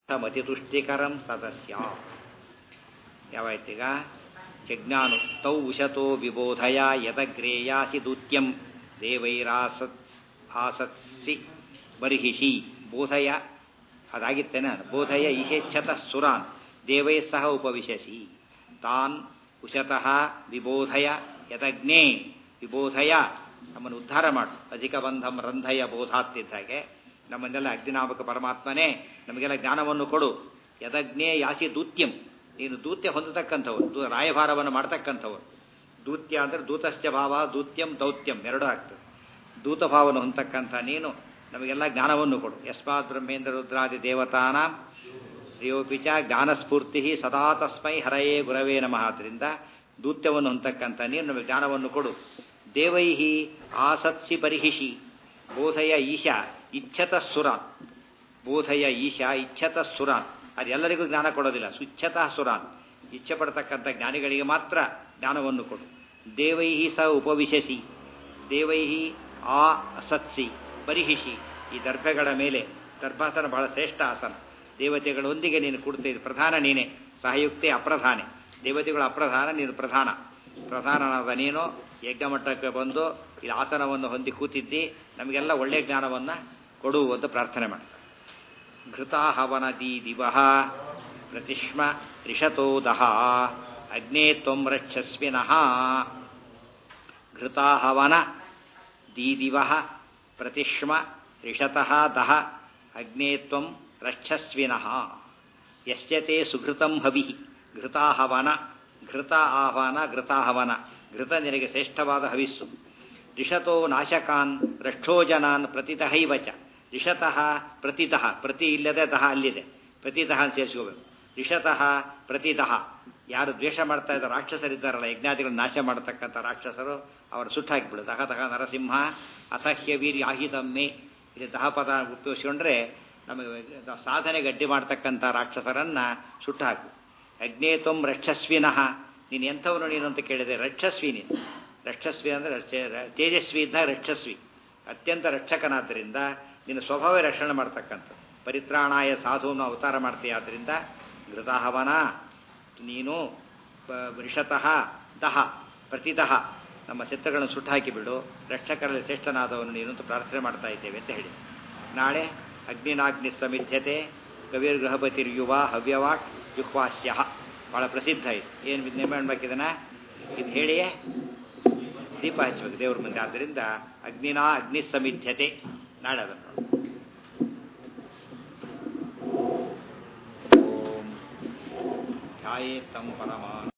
ಮತಿತುಷ್ಟಿಕರಂ ಸದಸ್ಯ ಯಾವಾಯ್ತೀಗ ಜಜ್ಞಾನು ತೌ ಉಶತೋ ವಿಬೋಧಯ ಯದಗ್ರೇಯಾಸಿ ದೂತ್ಯಂ ದೇವೈರಾಸತ್ ಆಸತ್ಸಿ ಬರ್ಹಿಷಿ ಬೋಧಯ ಅದಾಗಿತ್ತೇನೆ ಬೋಧಯ ಈಶೇಚ್ಛತ ಸುರಾನ್ ದೇವೈ ಸಹ ಉಪವಿಶಸಿ ತಾನ್ ಉಶತಃ ವಿಬೋಧಯ ಯದಗ್ನೇ ವಿಬೋಧಯ ನಮ್ಮನ್ನು ಉದ್ಧಾರ ಮಾಡು ಅಧಿಕ ಬಂಧಂ ರಂಧಯ ಬೋಧಾತ್ತಿದ್ದ ಹಾಗೆ ನಮ್ಮನ್ನೆಲ್ಲ ಅಗ್ನಿನಾಮಕ ಪರಮಾತ್ಮನೇ ನಮಗೆಲ್ಲ ಜ್ಞಾನವನ್ನು ಕೊಡು ಯದಗ್ನೇ ಯಾಸಿ ದೂತ್ಯಂ ನೀನು ದೂತ್ಯ ಹೊಂದತಕ್ಕಂಥವ್ರು ದೂ ರಾಯಭಾರವನ್ನು ಮಾಡ್ತಕ್ಕಂಥವ್ರು ದೂತ್ಯ ಅಂದರೆ ದೂತಶ್ಚ ಭಾವ ದೂತ್ಯಂ ದೌತ್ಯಂ ಎರಡೂ ಆಗ್ತದೆ ದೂತ ಭಾವವನ್ನು ಹೊಂದತಕ್ಕಂಥ ನೀನು ನಮಗೆಲ್ಲ ಜ್ಞಾನವನ್ನು ಕೊಡು ಯಸ್ಮಾತ್ ಬ್ರಹ್ಮೇಂದ್ರ ರುದ್ರಾದಿ ದೇವತಾನ ಶ್ರೇಯೋಪಿಚ ಜ್ಞಾನಸ್ಫೂರ್ತಿ ಸದಾ ತಸ್ಮೈ ಹರಯೇ ಗುರವೇ ನಮಃ ಆದ್ದರಿಂದ ದೂತ್ಯವನ್ನು ಹೊಂದತಕ್ಕಂಥ ನೀನು ನಮಗೆ ಜ್ಞಾನವನ್ನು ಕೊಡು ದೇವೈಹಿ ಆಸತ್ಸಿ ಪರಿಹಿಷಿ ಬೋಧಯ ಈಶಾ ಇಚ್ಛತ ಸುರಾನ್ ಬೋಧಯ ಈಶಾ ಇಚ್ಛತ ಸುರಾನ್ ಅದೆಲ್ಲರಿಗೂ ಜ್ಞಾನ ಕೊಡೋದಿಲ್ಲ ಸುಚ್ಛತಃ ಸುರಾನ್ ಇಚ್ಛೆ ಪಡ್ತಕ್ಕಂಥ ಜ್ಞಾನಿಗಳಿಗೆ ಮಾತ್ರ ಜ್ಞಾನವನ್ನು ಕೊಡು ದೇವೈಹಿ ಸ ಉಪವಿಶಸಿ ದೇವೈಹಿ ಆ ಅಸತ್ಸಿ ಪರಿಹಿಷಿ ಈ ದರ್ಭೆಗಳ ಮೇಲೆ ದರ್ಭಾಸನ ಬಹಳ ಶ್ರೇಷ್ಠ ಆಸನ ದೇವತೆಗಳೊಂದಿಗೆ ನೀನು ಕೊಡ್ತಿದ್ದ ಪ್ರಧಾನ ನೀನೆ ಸಹಯುಕ್ತೆ ಅಪ್ರಧಾನೆ ದೇವತೆಗಳು ಅಪ್ರಧಾನ ನೀನು ಪ್ರಧಾನ ಪ್ರಧಾನನಾದ ನೀನು ಯಜ್ಞಮಟ್ಟಕ್ಕೆ ಬಂದು ಈ ಆಸನವನ್ನು ಹೊಂದಿ ಕೂತಿದ್ದಿ ನಮಗೆಲ್ಲ ಒಳ್ಳೆಯ ಜ್ಞಾನವನ್ನು ಕೊಡು ಅಂತ ಪ್ರಾರ್ಥನೆ ಮಾಡ್ತಾರೆ ಘೃತಾಹವನ ದಿ ದಿವ ಪ್ರತಿಷ್ಮ ರಿಷತೋದಹ ಅಗ್ನೇ ತ್ವಂ ರಕ್ಷಸ್ವಿನಃ ಘೃತಾಹವನ ದೀದಿವ ಪ್ರತಿಷ್ಮ ರಿಷತಃ ದಹ ಅಗ್ನೇ ತ್ವಂ ರಕ್ಷಸ್ವಿನಃ ಯಶ್ಯತೆ ಸುಘೃತಂ ಹವಿ ಘೃತಾಹವನ ಘೃತ ಆಹ್ವಾನ ಘೃತಾಹವನ ಘೃತ ನಿನಗೆ ಶ್ರೇಷ್ಠವಾದ ಹವಿಸ್ಸು ರಿಷತೋ ನಾಶಕಾನ್ ರಕ್ಷೋಜನಾನ್ ಪ್ರತಿತಹೈವ ಚ ರಿಷತಃ ಪ್ರತಿತಃ ಪ್ರತಿ ಇಲ್ಲದೆ ತಹ ಅಲ್ಲಿದೆ ಪ್ರತಿತಃ ಅಂತ ಸೇರಿಸ್ಕೋಬೇಕು ರಿಷತಃ ಪ್ರತಿತಃ ಯಾರು ದ್ವೇಷ ಮಾಡ್ತಾ ಇದ್ದ ರಾಕ್ಷಸರಿದ್ದಾರಲ್ಲ ಯಜ್ಞಾದಿಗಳನ್ನು ನಾಶ ಮಾಡತಕ್ಕಂಥ ರಾಕ್ಷಸರು ಅವರು ಸುಟ್ಟಾಕಿಬಿಡು ತಹ ತಹ ನರಸಿಂಹ ಅಸಹ್ಯ ವೀರ್ಯ ಆಹಿತಮ್ಮೆ ಇಲ್ಲಿ ದಹಪದ ಉಪಯೋಗಿಸ್ಕೊಂಡ್ರೆ ನಮಗೆ ಸಾಧನೆ ಗಡ್ಡಿ ಮಾಡ್ತಕ್ಕಂಥ ರಾಕ್ಷಸರನ್ನ ಸುಟ್ಟು ಹಾಕು ಅಗ್ನೇತ್ವಂ ರಕ್ಷಸ್ವಿನಃ ನೀನು ಎಂಥವನು ನೀನು ಅಂತ ಕೇಳಿದೆ ರಕ್ಷಸ್ವಿ ನೀನು ರಕ್ಷಸ್ವಿ ಅಂದರೆ ತೇಜಸ್ವಿ ಇದ್ದಾಗ ರಕ್ಷಸ್ವಿ ಅತ್ಯಂತ ರಕ್ಷಕನಾದ್ದರಿಂದ ನಿನ್ನ ಸ್ವಭಾವ ರಕ್ಷಣೆ ಮಾಡ್ತಕ್ಕಂಥದ್ದು ಪರಿತ್ರಾಣಾಯ ಸಾಧುವನ್ನು ಅವತಾರ ಮಾಡ್ತೀಯ ಆದ್ದರಿಂದ ಘೃತಾಹವನ ನೀನು ವೃಷತಃ ದಹ ಪ್ರತಿತಃ ನಮ್ಮ ಚಿತ್ರಗಳನ್ನು ಸುಟ್ಟು ಹಾಕಿಬಿಡು ರಕ್ಷಕರಲ್ಲಿ ಶ್ರೇಷ್ಠನಾದವನು ನೀನು ಅಂತ ಪ್ರಾರ್ಥನೆ ಮಾಡ್ತಾ ಇದ್ದೇವೆ ಅಂತ ಹೇಳಿ ನಾಳೆ ಅಗ್ನಿನಾಗ್ನಿ ಸಮಿಧ್ಯತೆ ಕವಿರ್ ಗೃಹಪತಿರ್ಯುವ ಹವ್ಯವಾಟ್ ಯುಕ್ವಾಸ್ಯ ಭಾಳ ಪ್ರಸಿದ್ಧ ಇದು ಏನು ವಿಜ್ಞಾನ ಮಾಡ್ಬೇಕಿದನ ಇದು ಹೇಳಿಯೇ ದೀಪ ಹಚ್ಚಬೇಕು ದೇವ್ರ ಮುಂದೆ ಆದ್ದರಿಂದ ಅಗ್ನಿನಾ ಅಗ್ನಿ ಸಮಿಧ್ಯತೆ ನಾಳೆ ಅದನ್ನು ಓಂ ಧ್ಯಾಯೇ ತಂ ಪರಮಾ